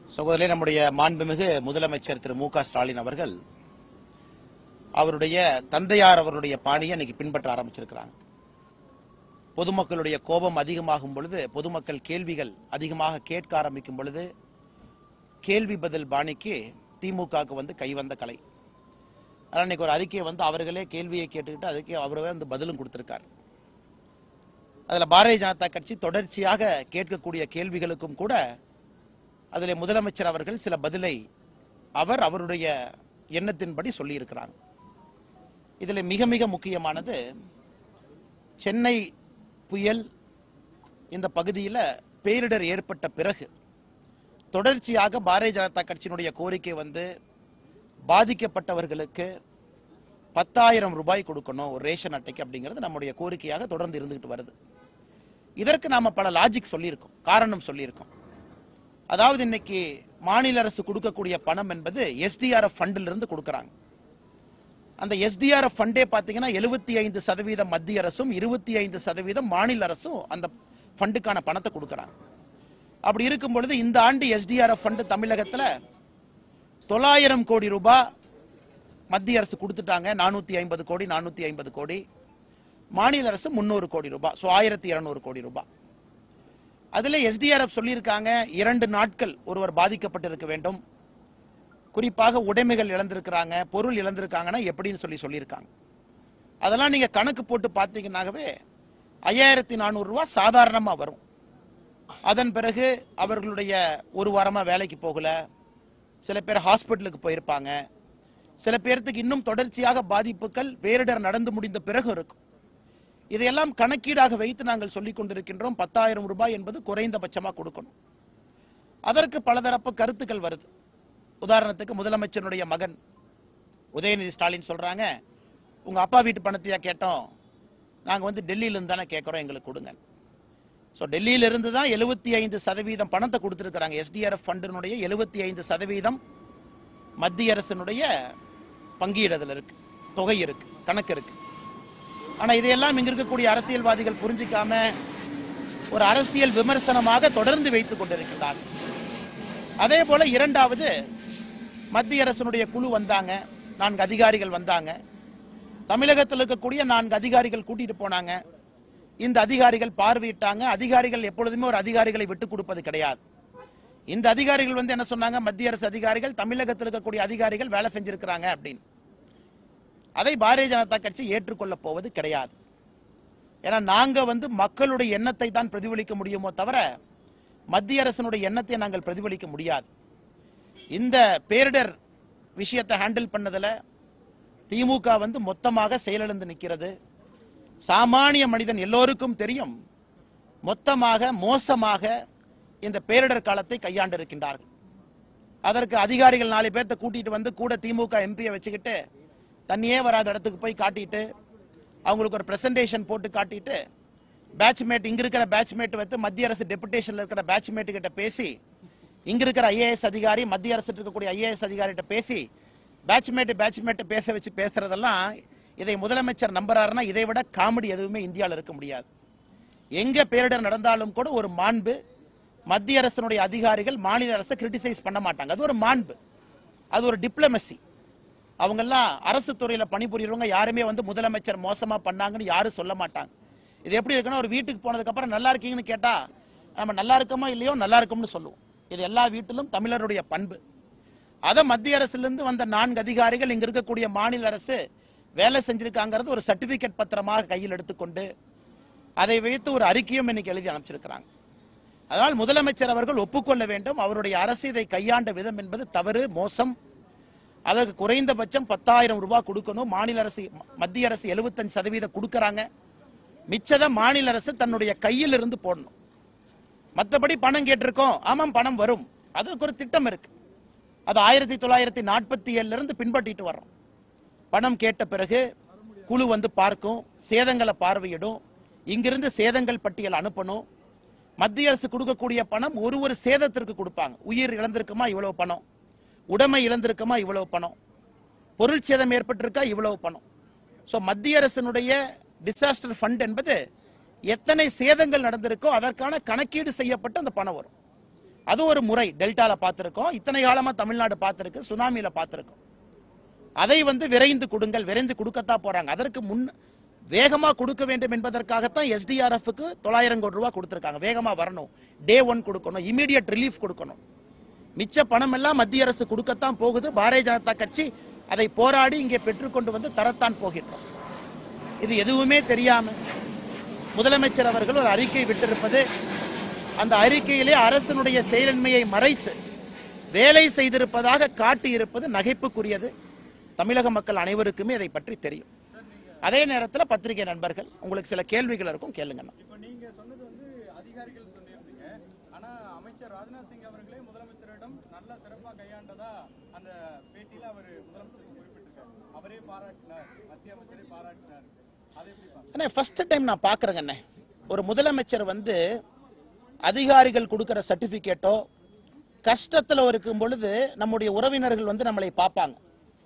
சகோதரே நம்முடைய மாண்புமிகு முதலமைச்சர் திரு மு க ஸ்டாலின் அவர்கள் அவருடைய தந்தையார் அவருடைய பாணியை இன்னைக்கு பின்பற்ற ஆரம்பிச்சிருக்கிறாங்க பொதுமக்களுடைய கோபம் அதிகமாகும் பொழுது பொதுமக்கள் கேள்விகள் அதிகமாக கேட்க ஆரம்பிக்கும் பொழுது கேள்வி பதில் பாணிக்கு திமுகவுக்கு வந்து கைவந்த கலை ஆனால் இன்னைக்கு ஒரு அறிக்கையை வந்து அவர்களே கேள்வியை கேட்டுக்கிட்டு அதுக்கு அவரே வந்து பதிலும் கொடுத்திருக்கார் அதுல பாரதிய ஜனதா கட்சி தொடர்ச்சியாக கேட்கக்கூடிய கேள்விகளுக்கும் கூட அதில் முதலமைச்சர் அவர்கள் சில பதிலை அவர் அவருடைய எண்ணத்தின்படி சொல்லியிருக்கிறாங்க இதில் மிக மிக முக்கியமானது சென்னை புயல் இந்த பகுதியில் பேரிடர் ஏற்பட்ட பிறகு தொடர்ச்சியாக பாரதிய ஜனதா கட்சியினுடைய கோரிக்கை வந்து பாதிக்கப்பட்டவர்களுக்கு பத்தாயிரம் ரூபாய் கொடுக்கணும் ஒரு ரேஷன் அட்டைக்கு அப்படிங்கிறது நம்முடைய கோரிக்கையாக தொடர்ந்து இருந்துகிட்டு வருது இதற்கு நாம பல லாஜிக் சொல்லியிருக்கோம் காரணம் சொல்லியிருக்கோம் அதாவது இன்னைக்கு மாநில அரசு கொடுக்கக்கூடிய பணம் என்பது எஸ்டிஆர்எஃப் ஃபண்டில் இருந்து கொடுக்கறாங்க அந்த எஸ்டிஆர்எஃப் ஃபண்டே பாத்தீங்கன்னா எழுபத்தி ஐந்து சதவீதம் மத்திய அரசும் இருபத்தி ஐந்து சதவீதம் மாநில அரசும் அந்த ஃபண்டுக்கான பணத்தை கொடுக்கறாங்க அப்படி இருக்கும் பொழுது இந்த ஆண்டு எஸ்டிஆர்எஃப் ஃபண்டு தமிழகத்துல தொள்ளாயிரம் கோடி ரூபாய் மத்திய அரசு கொடுத்துட்டாங்க நானூத்தி ஐம்பது கோடி நானூத்தி ஐம்பது கோடி மாநில அரசு முன்னூறு கோடி ரூபாய் ஸோ ஆயிரத்தி இருநூறு கோடி ரூபாய் அதுல எஸ்டிஆர்எஃப் சொல்லியிருக்காங்க இரண்டு நாட்கள் ஒருவர் பாதிக்கப்பட்டிருக்க வேண்டும் குறிப்பாக உடைமைகள் இழந்திருக்கிறாங்க பொருள் இழந்திருக்காங்கன்னா எப்படின்னு சொல்லி சொல்லியிருக்காங்க அதெல்லாம் நீங்க கணக்கு போட்டு பார்த்தீங்கன்னாகவே ஐயாயிரத்தி நானூறு ரூபாய் சாதாரணமா வரும் அதன் பிறகு அவர்களுடைய ஒரு வாரமா வேலைக்கு போகல சில பேர் ஹாஸ்பிட்டலுக்கு போயிருப்பாங்க சில பேர்த்துக்கு இன்னும் தொடர்ச்சியாக பாதிப்புகள் பேரிடர் நடந்து முடிந்த பிறகு இருக்கும் இதையெல்லாம் கணக்கீடாக வைத்து நாங்கள் சொல்லிக் கொண்டிருக்கின்றோம் பத்தாயிரம் ரூபாய் என்பது குறைந்தபட்சமா கொடுக்கணும் அதற்கு பலதரப்பு கருத்துக்கள் வருது உதாரணத்துக்கு முதலமைச்சருடைய மகன் உதயநிதி ஸ்டாலின் சொல்றாங்க உங்க அப்பா வீட்டு பணத்தையா கேட்டோம் நாங்க வந்து டெல்லியில இருந்து தானே கேட்கறோம் எங்களுக்கு கொடுங்க ஸோ டெல்லியில இருந்து தான் எழுபத்தி ஐந்து சதவீதம் பணத்தை கொடுத்துருக்காங்க எஸ்டிஆர்எஃப் ஃபண்டினுடைய எழுபத்தி ஐந்து சதவீதம் மத்திய அரசினுடைய பங்கீடுதல் இருக்கு தொகை இருக்கு கணக்கு இருக்கு ஆனா இதையெல்லாம் இங்க இருக்கக்கூடிய அரசியல்வாதிகள் புரிஞ்சிக்காம ஒரு அரசியல் விமர்சனமாக தொடர்ந்து வைத்துக் கொண்டிருக்கிறார்கள் அதே போல இரண்டாவது மத்திய அரசினுடைய குழு வந்தாங்க நான்கு அதிகாரிகள் வந்தாங்க தமிழகத்தில் இருக்கக்கூடிய நான்கு அதிகாரிகள் கூட்டிட்டு போனாங்க இந்த அதிகாரிகள் பார்வையிட்டாங்க அதிகாரிகள் எப்பொழுதுமே ஒரு அதிகாரிகளை விட்டு கொடுப்பது கிடையாது இந்த அதிகாரிகள் வந்து என்ன சொன்னாங்க மத்திய அரசு அதிகாரிகள் தமிழகத்தில் இருக்கக்கூடிய அதிகாரிகள் வேலை செஞ்சிருக்கிறாங்க அப்படின்னு அதை பாரதிய ஜனதா கட்சி ஏற்றுக்கொள்ளப் போவது கிடையாது ஏன்னா நாங்க வந்து மக்களுடைய எண்ணத்தை தான் பிரதிபலிக்க முடியுமோ தவிர மத்திய அரசினுடைய எண்ணத்தை நாங்கள் பிரதிபலிக்க முடியாது இந்த பேரிடர் விஷயத்தை ஹேண்டில் பண்ணதுல திமுக வந்து மொத்தமாக செயலிழந்து நிற்கிறது சாமானிய மனிதன் எல்லோருக்கும் தெரியும் மொத்தமாக மோசமாக இந்த பேரிடர் காலத்தை கையாண்டிருக்கின்றார்கள் அதற்கு அதிகாரிகள் நாலு பேர்த்த கூட்டிட்டு வந்து கூட திமுக எம்பியை வச்சுக்கிட்டு தண்ணியே வராத இடத்துக்கு போய் காட்டிட்டு அவங்களுக்கு ஒரு பிரசன்டேஷன் போட்டு காட்டிட்டு பேட்ச்மேட் இங்க இருக்கிற பேட்ச்மேட் வந்து மத்திய அரசு டெபுடேஷன்ல இருக்கிற பேட்ச்மேட் கிட்ட பேசி இங்க இருக்கிற ஐஏஎஸ் அதிகாரி மத்திய அரசு இருக்கக்கூடிய ஐஏஎஸ் அதிகாரிகிட்ட பேசி பேட்ச்மேட் பேட்ச்மேட் பேச வச்சு பேசுறதெல்லாம் இதை முதலமைச்சர் நம்புறாருன்னா இதை விட காமெடி எதுவுமே இந்தியாவில் இருக்க முடியாது எங்க பேரிடர் நடந்தாலும் கூட ஒரு மாண்பு மத்திய அரசினுடைய அதிகாரிகள் மாநில அரசை கிரிட்டிசைஸ் பண்ண மாட்டாங்க அது ஒரு மாண்பு அது ஒரு டிப்ளமசி அவங்கெல்லாம் அரசு துறையில பணிபுரியறவங்க யாருமே வந்து முதலமைச்சர் மோசமா பண்ணாங்கன்னு யாரும் சொல்ல மாட்டாங்க இது எப்படி இருக்குன்னா ஒரு வீட்டுக்கு போனதுக்கு அப்புறம் நல்லா இருக்கீங்கன்னு கேட்டா நம்ம நல்லா இருக்கோமோ இல்லையோ நல்லா இருக்கோம்னு சொல்லுவோம் இது எல்லா வீட்டிலும் தமிழருடைய பண்பு அதை மத்திய அரசிலிருந்து வந்த நான்கு அதிகாரிகள் இங்க இருக்கக்கூடிய மாநில அரசு வேலை செஞ்சிருக்காங்கிறது ஒரு சர்டிபிகேட் பத்திரமாக கையில் எடுத்துக்கொண்டு அதை வைத்து ஒரு அறிக்கையும் இன்னைக்கு எழுதி அனுப்பிச்சிருக்கிறாங்க அதனால் முதலமைச்சர் அவர்கள் ஒப்புக்கொள்ள வேண்டும் அவருடைய அரசு இதை கையாண்ட விதம் என்பது தவறு மோசம் அதற்கு குறைந்தபட்சம் பத்தாயிரம் ரூபாய் கொடுக்கணும் மாநில அரசு மத்திய அரசு 75% சதவீதம் கொடுக்கறாங்க மிச்சத மாநில அரசு தன்னுடைய கையில் இருந்து போடணும் மத்தபடி பணம் கேட்டிருக்கோம் ஆமாம் பணம் வரும் அதுக்கு ஒரு திட்டம் இருக்கு அது ஆயிரத்தி தொள்ளாயிரத்தி நாற்பத்தி ஏழுல இருந்து பின்பற்றிட்டு வர்றோம் பணம் கேட்ட பிறகு குழு வந்து பார்க்கும் சேதங்களை பார்வையிடும் இங்கிருந்து சேதங்கள் பட்டியல் அனுப்பணும் மத்திய அரசு கொடுக்கக்கூடிய பணம் ஒரு ஒரு சேதத்திற்கு கொடுப்பாங்க உயிர் இழந்திருக்குமா இவ்வளவு பணம் உடைமை இழந்திருக்குமா இவ்வளவு பணம் பொருள் சேதம் ஏற்பட்டிருக்கா இவ்வளவு பணம் சோ மத்திய அரசினுடைய டிசாஸ்டர் ஃபண்ட் என்பது எத்தனை சேதங்கள் நடந்திருக்கோ அதற்கான கணக்கீடு செய்யப்பட்டு அந்த பணம் வரும் அது ஒரு முறை டெல்டால பார்த்திருக்கோம் இத்தனை காலமா தமிழ்நாடு பார்த்திருக்கு சுனாமியில பார்த்திருக்கோம் அதை வந்து விரைந்து கொடுங்கள் விரைந்து கொடுக்கத்தான் போறாங்க அதற்கு முன் வேகமா கொடுக்க வேண்டும் என்பதற்காகத்தான் எஸ்டிஆர்எஃப்க்கு தொள்ளாயிரம் கோடி ரூபாய் கொடுத்திருக்காங்க வேகமா வரணும் டே ஒன் கொடுக்கணும் இமீடியட் ரிலீஃப் கொடுக்கணும் மிச்ச பணம் எல்லாம் மத்திய அரசு கொடுக்கத்தான் போகுது பாரதிய ஜனதா கட்சி அதை போராடி இங்கே பெற்றுக்கொண்டு வந்து தரத்தான் போகின்றோம் இது எதுவுமே தெரியாம முதலமைச்சர் அவர்கள் ஒரு அறிக்கை விட்டிருப்பது அந்த அறிக்கையிலே அரசனுடைய செயலின்மையை மறைத்து வேலை செய்திருப்பதாக காட்டியிருப்பது நகைப்புக்குரியது தமிழக மக்கள் அனைவருக்குமே இதை பற்றி தெரியும் அதே நேரத்தில் பத்திரிகை நண்பர்கள் உங்களுக்கு சில கேள்விகள் இருக்கும் கேளுங்கண்ணா இப்ப நீங்க சொன்னது வந்து அதிகாரிகள் சொல்லியிருந்தீங்க ஆனா அமைச்சர் ராஜ்நாத் சிங் அவர்களே முதலமைச்சரிடம் நல்லா சிறப்பா கையாண்டதா அந்த பேட்டியில அவர் முதலமைச்சர் குறிப்பிட்டிருக்காரு அவரே பாராட்டினார் மத்திய அமைச்சரே பாராட்டினார் அதை எப்படி பாருங்க அண்ணே ஃபர்ஸ்ட் டைம் நான் பார்க்குறேங்க அண்ணே ஒரு முதலமைச்சர் வந்து அதிகாரிகள் கொடுக்கிற சர்டிஃபிகேட்டோ கஷ்டத்தில் இருக்கும் பொழுது நம்முடைய உறவினர்கள் வந்து நம்மளை பார்ப்பாங்க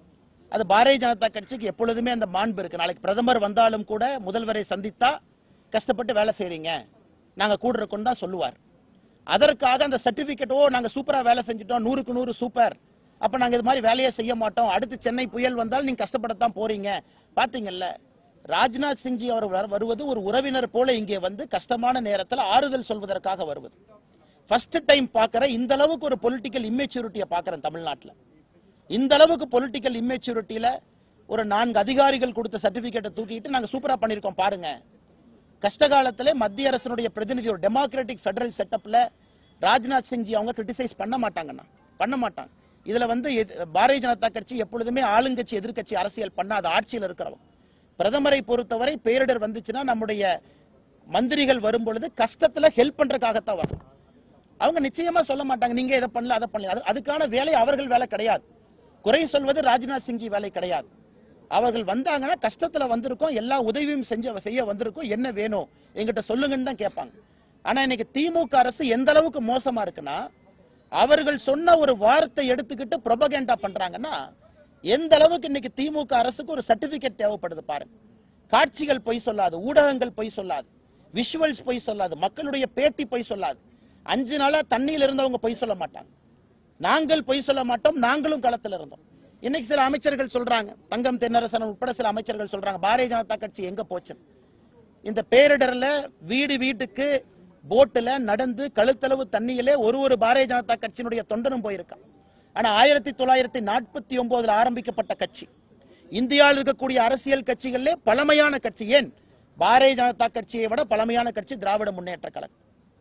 அது பாரதிய ஜனதா கட்சிக்கு எப்பொழுதுமே அந்த மாண்பு இருக்கு நாளைக்கு பிரதமர் வந்தாலும் கூட முதல்வரை சந்தித்தா கஷ்டப்பட்டு வேலை செய்றீங்க நாங்க கூட இருக்கோம் தான் சொல்லுவார் அதற்காக அந்த சர்டிபிகேட் ஓ நாங்க சூப்பரா வேலை செஞ்சுட்டோம் நூறுக்கு நூறு சூப்பர் அப்ப நாங்க இது மாதிரி வேலையை செய்ய மாட்டோம் அடுத்து சென்னை புயல் வந்தால் நீங்க கஷ்டப்படத்தான் போறீங்க பாத்தீங்கல்ல ராஜ்நாத் சிங்ஜி அவர் வர- வருவது ஒரு உறவினர் போல இங்கே வந்து கஷ்டமான நேரத்தில் ஆறுதல் சொல்வதற்காக வருவது ஃபர்ஸ்ட் டைம் பார்க்கற இந்த அளவுக்கு ஒரு பொலிட்டிக்கல் இம்மெச்சூரிட்டியை பார்க்கறேன் தமிழ்நாட்டுல இந்த அளவுக்கு பொலிட்டிக்கல் இம்மெச்சூரிட்டியில ஒரு நான்கு அதிகாரிகள் கொடுத்த சர்டிபிகேட்டை தூக்கிட்டு நாங்க சூப்பரா பண்ணிருக்கோம் பாருங்க கஷ்ட காலத்திலே மத்திய அரசினுடைய பிரதிநிதி ஒரு டெமோக்ராட்டிக் ஃபெடரல் செட்டப்ல ராஜ்நாத் சிங்ஜி அவங்க கிரிட்டிசைஸ் பண்ண மாட்டாங்கண்ணா பண்ண மாட்டாங்க இதுல வந்து எது- பாரதிய ஜனதா கட்சி எப்பொழுதுமே ஆளுங்கட்சி எதிர்க்கட்சி அரசியல் பண்ணாத ஆட்சியில் இருக்கிறவங்க பிரதமரை பொறுத்தவரை பேரிடர் வந்துச்சுன்னா நம்முடைய மந்திரிகள் வரும் பொழுது கஷ்டத்துல ஹெல்ப் பண்றதுக்காகத்தான் வரும் அவங்க நிச்சயமா சொல்ல மாட்டாங்க நீங்க இதை பண்ணல அதை பண்ணல அது- அதுக்கான வேலை அவர்கள் வேலை கிடையாது குறை சொல்வது ராஜ்நாத் சிங்ஜி வேலை கிடையாது அவர்கள் வந்தாங்கன்னா கஷ்டத்துல வந்திருக்கோம் எல்லா உதவியும் செஞ்ச செய்ய வந்திருக்கோம் என்ன வேணும் எங்கிட்ட சொல்லுங்கன்னு தான் கேட்பாங்க ஆனா இன்னைக்கு திமுக அரசு எந்த அளவுக்கு மோசமா இருக்குன்னா அவர்கள் சொன்ன ஒரு வார்த்தை எடுத்துக்கிட்டு ப்ரொபகேண்டா பண்றாங்கன்னா எந்த அளவுக்கு இன்னைக்கு திமுக அரசுக்கு ஒரு சர்டிபிகேட் தேவைப்படுது பாருங்க காட்சிகள் பொய் சொல்லாது ஊடகங்கள் பொய் சொல்லாது விஷுவல்ஸ் பொய் சொல்லாது மக்களுடைய பேட்டி பொய் சொல்லாது அஞ்சு நாளா தண்ணியில் இருந்தவங்க பொய் சொல்ல மாட்டாங்க நாங்கள் பொய் சொல்ல மாட்டோம் நாங்களும் களத்தில் இருந்தோம் இன்னைக்கு சில அமைச்சர்கள் சொல்றாங்க தங்கம் தென்னரசன் உட்பட சில அமைச்சர்கள் சொல்றாங்க பாரதிய ஜனதா கட்சி எங்க போச்சு இந்த பேரிடர்ல வீடு வீட்டுக்கு போட்டுல நடந்து கழுத்தளவு தண்ணியிலே ஒரு ஒரு பாரதிய ஜனதா கட்சியினுடைய தொண்டனும் போயிருக்கான் ஆனா ஆயிரத்தி தொள்ளாயிரத்தி நாற்பத்தி ஒன்பதுல ஆரம்பிக்கப்பட்ட கட்சி இந்தியாவில் இருக்கக்கூடிய அரசியல் கட்சிகளிலே பழமையான கட்சி ஏன் பாரதிய ஜனதா கட்சியை விட பழமையான கட்சி திராவிட முன்னேற்ற கழகம்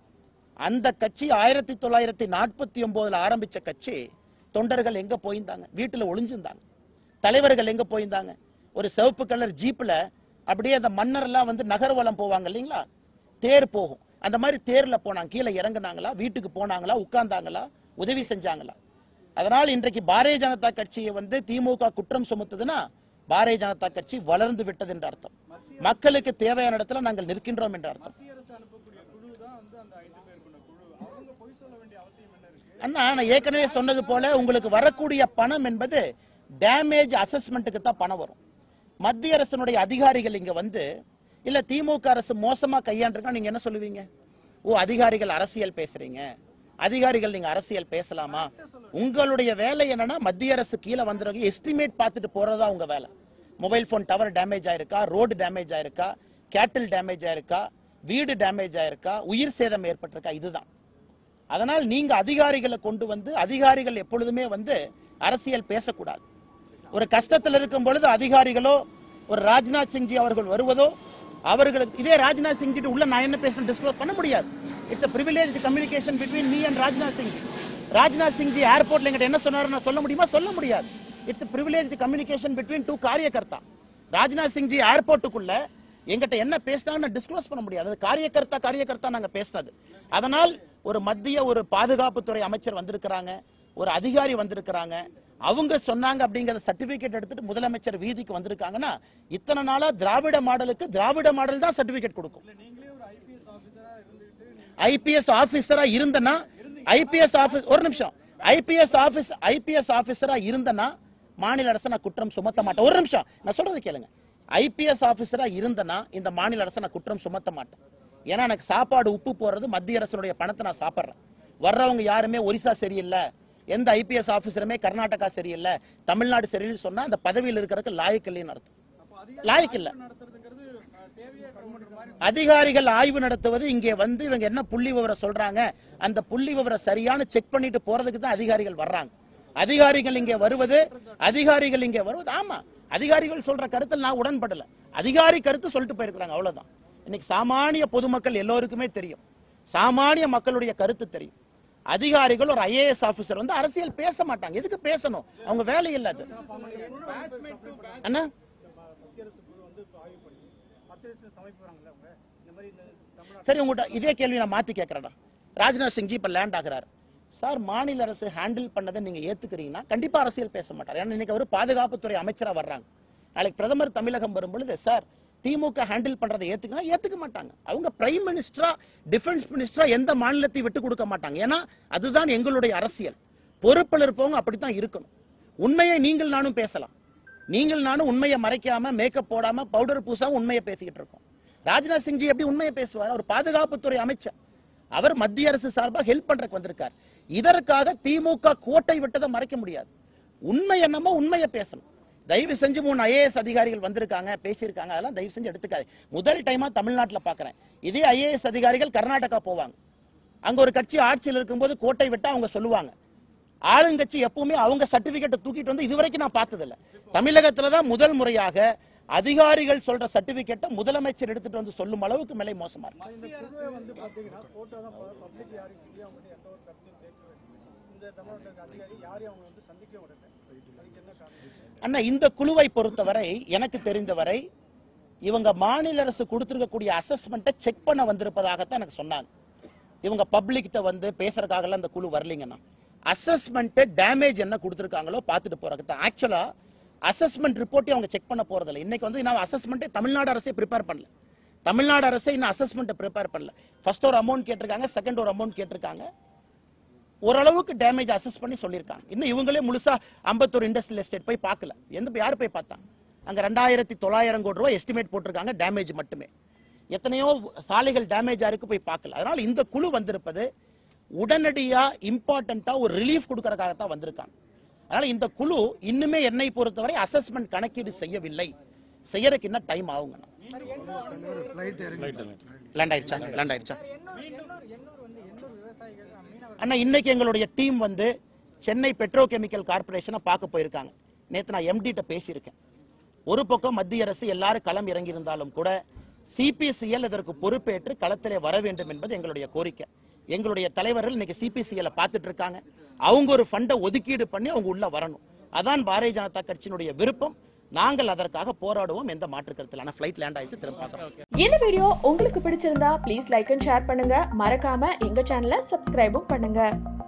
அந்த கட்சி ஆயிரத்தி தொள்ளாயிரத்தி நாற்பத்தி ஒன்பதுல ஆரம்பிச்ச கட்சி தொண்டர்கள் எங்க போயிருந்தாங்க வீட்டுல ஒளிஞ்சிருந்தாங்க தலைவர்கள் எங்க போயிருந்தாங்க ஒரு சிவப்பு கலர் ஜீப்ல அப்படியே அந்த மன்னர் எல்லாம் வந்து நகர்வலம் போவாங்க இல்லைங்களா தேர் போகும் அந்த மாதிரி தேர்ல போனாங்க கீழே இறங்குனாங்களா வீட்டுக்கு போனாங்களா உட்கார்ந்தாங்களா உதவி செஞ்சாங்களா அதனால் இன்றைக்கு பாரதிய ஜனதா கட்சியை வந்து திமுக குற்றம் சுமத்துதுன்னா பாரதிய ஜனதா கட்சி வளர்ந்து விட்டது என்ற அர்த்தம் மக்களுக்கு தேவையான இடத்துல நாங்கள் நிற்கின்றோம் என்ற அர்த்தம் மத்திய அரசு அனுப்பக்கூடிய குழு தான் வந்து அந்த ஐந்து பேர் கொண்ட குழு அவங்க பொய் சொல்ல வேண்டிய அவசியம் என்ன இருக்கு அண்ணா நான் ஏற்கனவே சொன்னது போல உங்களுக்கு வரக்கூடிய பணம் என்பது டேமேஜ் அசஸ்மெண்ட்டுக்கு தான் பணம் வரும் மத்திய அரசினுடைய அதிகாரிகள் இங்க வந்து இல்ல திமுக அரசு மோசமா கையாண்டிருக்கா நீங்க என்ன சொல்லுவீங்க ஓ அதிகாரிகள் அரசியல் பேசுறீங்க அதிகாரிகள் நீங்க அரசியல் பேசலாமா உங்களுடைய வேலை என்னன்னா மத்திய அரசு கீழே வந்துருங்க எஸ்டிமேட் பார்த்துட்டு போறதா உங்க வேலை மொபைல் ஃபோன் டவர் டேமேஜ் ஆயிருக்கா ரோடு டேமேஜ் ஆயிருக்கா கேட்டில் டேமேஜ் ஆயிருக்கா வீடு டேமேஜ் ஆயிருக்கா உயிர் சேதம் ஏற்பட்டிருக்கா இதுதான் அதனால் நீங்க அதிகாரிகளை கொண்டு வந்து அதிகாரிகள் எப்பொழுதுமே வந்து அரசியல் பேசக்கூடாது ஒரு கஷ்டத்தில் இருக்கும் பொழுது அதிகாரிகளோ ஒரு ராஜ்நாத் சிங்ஜி அவர்கள் வருவதோ அவர்களுக்கு இதே ராஜ்நாத் சிங் கிட்ட உள்ள நான் என்ன பேசணும் டிஸ்க்ளோஸ் பண்ண முடியாது it's a privileged communication between me and Rajnath Singhji Rajnath Singhji ஏர்போர்ட்ல எங்கிட்ட என்ன சொன்னாரு நான் சொல்ல முடியுமா சொல்ல முடியாது it's a privileged communication between two காரியகர்த்தா ராஜ்நாத் சிங்ஜி ஏர்போர்ட்டுக்குள்ள எங்கிட்ட என்ன பேசினான்னு டிஸ்க்ளோஸ் பண்ண முடியாது அது காரியகர்த்தா காரியகர்த்தா நாங்க பேசினது அதனால் ஒரு மத்திய ஒரு பாதுகாப்புத்துறை அமைச்சர் வந்திருக்கிறாங்க ஒரு அதிகாரி வந்திருக்கிறாங்க அவங்க சொன்னாங்க அப்படிங்கற சர்டிபிகேட் எடுத்துட்டு முதலமைச்சர் வீதிக்கு வந்திருக்காங்கன்னா இத்தனை நாளா திராவிட மாடலுக்கு திராவிட மாடல் தான் சர்டிபிகேட் கொடுக்கும் நீங்களே ஒரு ஐபிஎஸ் ஆபீசரா இருந்துட்டு ஐபிஎஸ் ஆபீசரா இருந்தனா ஐபிஎஸ் ஆபீஸ் ஒரு நிமிஷம் ஐபிஎஸ் ஆபீஸ் ஐபிஎஸ் ஆபீசரா இருந்தனா மாநில அரசை நான் குற்றம் சுமத்த மாட்டேன் ஒரு நிமிஷம் நான் சொல்றது கேளுங்க ஐபிஎஸ் ஆபீசரா இருந்தனா இந்த மாநில அரசை நான் குற்றம் சுமத்த மாட்டேன் ஏன்னா எனக்கு சாப்பாடு உப்பு போறது மத்திய அரசினுடைய பணத்தை நான் சாப்பிடுறேன் வர்றவங்க யாருமே ஒரிசா சரியில்லை எந்த ஐபிஎஸ் ஆபீசருமே கர்நாடகா சரியில்லை தமிழ்நாடு சரியில்லை சொன்னா அந்த பதவியில் இருக்கிறதுக்கு லாயக்கு இல்லைன்னு அர்த்தம் லாயக்கு இல்ல நடத்துறதுங்கிறது அஹ், தேவையற்ற மாதிரி அதிகாரிகள் ஆய்வு நடத்துவது இங்கே வந்து இவங்க என்ன புள்ளி விவரம் சொல்றாங்க அந்த புள்ளி விவரம் சரியான செக் பண்ணிட்டு போறதுக்கு தான் அதிகாரிகள் வர்றாங்க அதிகாரிகள் இங்கே வருவது அதிகாரிகள் இங்கே வருவது ஆமா அதிகாரிகள் சொல்ற கருத்தில் நான் உடன்படல அதிகாரி கருத்து சொல்லிட்டு போயிருக்கிறாங்க அவ்வளவுதான் இன்னைக்கு சாமானிய பொதுமக்கள் எல்லோருக்குமே தெரியும் சாமானிய மக்களுடைய கருத்து தெரியும் அதிகாரிகள் ஒரு ஐஏஎஸ் ஆபீசர் வந்து அரசியல் பேச மாட்டாங்க எதுக்கு பேசணும் அவங்க வேலை இல்ல அது அண்ணா மத்திய அரசு குழு வந்து இப்ப ஆய்வு பண்ணி மத்திய அரசு சமைப்பாங்கல்ல அவங்க இந்த மாதிரி இந்த தமிழ்நாடு சரி உங்கள்கிட்ட இதே கேள்வி நான் மாத்தி கேட்கறேன்டா ராஜ்நாத் சிங் ஜி இப்ப லேண்ட் ஆகுறாரு சார் மாநில அரசு ஹேண்டில் பண்ணதை நீங்க ஏத்துக்கிறீங்கன்னா கண்டிப்பா அரசியல் பேச மாட்டார் ஏன்னா இன்னைக்கு அவர் பாதுகாப்புத்துறை அமைச்சரா வர்றாங்க நாளைக்கு பிரதமர் தமிழகம் வரும் பொழுது சார் திமுக ஹேண்டில் பண்றதை ஏத்துக்கினா ஏத்துக்க மாட்டாங்க அவங்க பிரைம் மினிஸ்டரா டிஃபென்ஸ் மினிஸ்டரா எந்த மாநிலத்தை விட்டு கொடுக்க மாட்டாங்க ஏன்னா அதுதான் எங்களுடைய அரசியல் பொறுப்பில் இருப்பவங்க அப்படித்தான் இருக்கணும் உண்மையை நீங்கள் நானும் பேசலாம் நீங்கள் நானும் உண்மையை மறைக்காம மேக்கப் போடாம பவுடர் பூசாம உண்மையை பேசிக்கிட்டு இருக்கோம் ராஜ்நாத் சிங் ஜி எப்படி உண்மையை பேசுவார் அவர் பாதுகாப்புத்துறை அமைச்சர் அவர் மத்திய அரசு சார்பாக ஹெல்ப் பண்றதுக்கு வந்திருக்கார் இதற்காக திமுக கோட்டை விட்டதை மறைக்க முடியாது உண்மை என்னமோ உண்மையை பேசணும் தயவு செஞ்சு மூணு ஐஏஎஸ் அதிகாரிகள் வந்திருக்காங்க பேசியிருக்காங்க அதெல்லாம் தயவு செஞ்சு எடுத்துக்காது முதல் டைமா தமிழ்நாட்டுல பாக்குறேன் இதே ஐஏஎஸ் அதிகாரிகள் கர்நாடகா போவாங்க அங்க ஒரு கட்சி ஆட்சியில் இருக்கும்போது கோட்டை விட்டா அவங்க சொல்லுவாங்க ஆளுங்கட்சி எப்பவுமே அவங்க சர்டிபிகேட்டை தூக்கிட்டு வந்து இதுவரைக்கும் நான் பார்த்ததில்ல தமிழகத்துல தான் முதல் முறையாக அதிகாரிகள் சொல்ற சர்டிபிகேட்டை முதலமைச்சர் எடுத்துட்டு வந்து சொல்லும் அளவுக்கு நிலை மோசமா இருக்கு மத்திய அரசு வந்து பாத்தீங்கன்னா போட்டோ தான் பப்ளிக் யாரும் சொல்லி அவங்க வந்து எந்த ஒரு கருத்தையும் கேட்கவே இல்லை. இந்த தமிழ்நாட்டு அதிகாரி யாரையும் அவங்க வந்து சந்திக்க விடல அதுக்கு என்ன காரணம் அண்ணா இந்த குழுவை பொறுத்தவரை எனக்கு தெரிந்தவரை இவங்க மாநில அரசு கொடுத்திருக்கக்கூடிய அசஸ்மெண்ட்டை செக் பண்ண வந்திருப்பதாகத்தான் எனக்கு சொன்னாங்க இவங்க பப்ளிக்கிட்ட வந்து பேசுறதுக்காகலாம் அந்த குழு வரலீங்கண்ணா அசஸ்மெண்ட் டேமேஜ் என்ன கொடுத்திருக்காங்களோ பார்த்துட்டு போறதுக்கு தான் ஆக்சுவலா அசஸ்மெண்ட் ரிப்போர்ட்டே அவங்க செக் பண்ண போறதில்ல இன்னைக்கு வந்து நான் அசஸ்மெண்ட்டே தமிழ்நாடு அரசே ப்ரிப்பேர் பண்ணல தமிழ்நாடு அரசே இன்னும் அசஸ்மெண்ட் ப்ரிப்பேர் பண்ணல ஃபர்ஸ்ட் ஒரு அமௌண்ட் கேட்டிருக்காங்க செகண்ட் ஒரு அமௌண்ட் கேட்டிருக்காங்க ஓரளவுக்கு டேமேஜ் அசஸ் பண்ணி சொல்லியிருக்காங்க இன்னும் இவங்களே முழுசா அம்பத்தூர் இண்டஸ்ட்ரியல் எஸ்டேட் போய் பார்க்கல எந்த யார் போய் பார்த்தாங்க அங்க ரெண்டாயிரத்தி தொள்ளாயிரம் கோடி ரூபாய் எஸ்டிமேட் போட்டிருக்காங்க டேமேஜ் மட்டுமே எத்தனையோ சாலைகள் டேமேஜ் இருக்கு போய் பார்க்கல அதனால இந்த குழு வந்திருப்பது உடனடியா இம்பார்ட்டண்டா ஒரு ரிலீஃப் கொடுக்கறதுக்காகத்தான் வந்திருக்காங்க அதனால இந்த குழு இன்னுமே என்னை பொறுத்தவரை அசஸ்மெண்ட் கணக்கீடு செய்யவில்லை செய்யறதுக்கு என்ன டைம் ஆகுங்க லேண்ட் ஆயிடுச்சா லேண்ட் ஆயிடுச்சா அண்ணா இன்னைக்கு எங்களுடைய டீம் வந்து சென்னை பெட்ரோ கெமிக்கல் கார்பரேஷனை பார்க்க போயிருக்காங்க நேத்து நான் எம்டிட்ட பேசியிருக்கேன் ஒரு பக்கம் மத்திய அரசு எல்லாரும் களம் இறங்கி இருந்தாலும் கூட சிபிசிஎல் இதற்கு பொறுப்பேற்று களத்திலே வர வேண்டும் என்பது எங்களுடைய கோரிக்கை எங்களுடைய தலைவர்கள் இன்னைக்கு சிபிசிஎல் பார்த்துட்டு இருக்காங்க அவங்க ஒரு ஃபண்டை ஒதுக்கீடு பண்ணி அவங்க உள்ள வரணும் அதான் பாரதிய ஜனதா கட்சியினுடைய விருப்பம் நாங்கள் அதற்காக போராடுவோம் எந்த மாற்று கருத்தில் ஆனால் ஃபிளைட் லேண்ட் ஆயிடுச்சு திரும்ப பார்க்கலாம் இந்த வீடியோ உங்களுக்கு பிடிச்சிருந்தா ப்ளீஸ் லைக் அண்ட் ஷேர் பண்ணுங்க மறக்காம எங்க சேனலை சப்ஸ்கிரைபும் பண்ணுங்க